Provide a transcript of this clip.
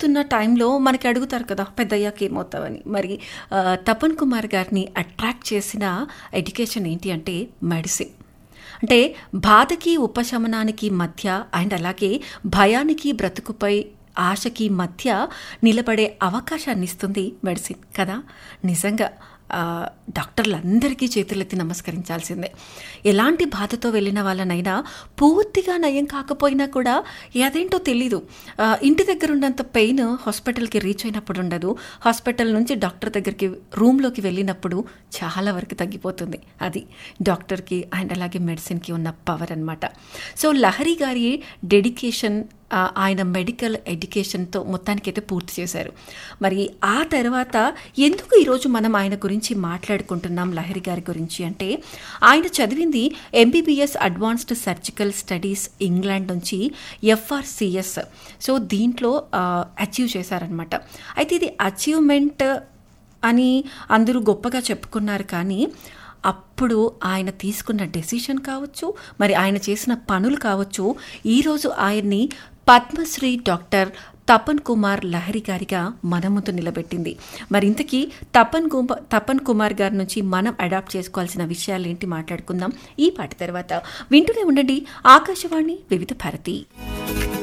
అవుతున్న టైంలో మనకి అడుగుతారు కదా పెద్దయ్యాక ఏమవుతావని మరి ఆ, తపన్ కుమార్ గారిని అట్రాక్ట్ చేసిన ఎడ్యుకేషన్ ఏంటి అంటే మెడిసిన్ అంటే బాధకి ఉపశమనానికి మధ్య అండ్ అలాగే భయానికి బ్రతుకుపై ఆశకి మధ్య నిలబడే అవకాశాన్ని ఇస్తుంది మెడిసిన్ కదా నిజంగా ఆ, డాక్టర్లందరికీ చేతులెత్తి నమస్కరించాల్సిందే ఎలాంటి బాధతో వెళ్ళిన వాళ్ళనైనా పూర్తిగా నయం కాకపోయినా కూడా అదేంటో తెలీదు ఆ, ఇంటి దగ్గర ఉన్నంత పెయిన్ హాస్పిటల్కి రీచ్ అయినప్పుడు ఉండదు హాస్పిటల్ నుంచి డాక్టర్ దగ్గరికి రూమ్లోకి వెళ్ళినప్పుడు చాలా వరకు తగ్గిపోతుంది అది డాక్టర్కి అండ్ అలాగే మెడిసిన్కి ఉన్న పవర్ అనమాట సో లహరి గారి డెడికేషన్ ఆ, ఆయన మెడికల్ ఎడ్యుకేషన్తో మొత్తానికైతే పూర్తి చేశారు మరి ఆ తర్వాత ఎందుకు ఈరోజు మనం ఆయన గురించి మాట్లాడుకుంటున్నాం లహరి గారి గురించి అంటే ఆయన చదివింది MBBS advanced surgical studies England నుంచి ఎఫ్ఆర్సిఎస్ సో దీంట్లో అచీవ్ చేశారనమాట అయితే ఇది అచీవ్మెంట్ అని అందరూ గొప్పగా చెప్పుకున్నారు కానీ అప్పుడు ఆయన తీసుకున్న డెసిషన్ కావచ్చు మరి ఆయన చేసిన పనులు కావచ్చు ఈరోజు ఆయన్ని పద్మశ్రీ డాక్టర్ తపన్ కుమార్ లహరి గారిగా మన ముందు నిలబెట్టింది మరి ఇంతకీ తపన్ కుమార్ తపన్ కుమార్ గారి నుంచి మనం అడాప్ట్ చేసుకోవాల్సిన విషయాలు ఏంటి మాట్లాడుకుందాం ఈ పాట తర్వాత వింటూనే ఉండండి ఆకాశవాణి వివిధ భారతి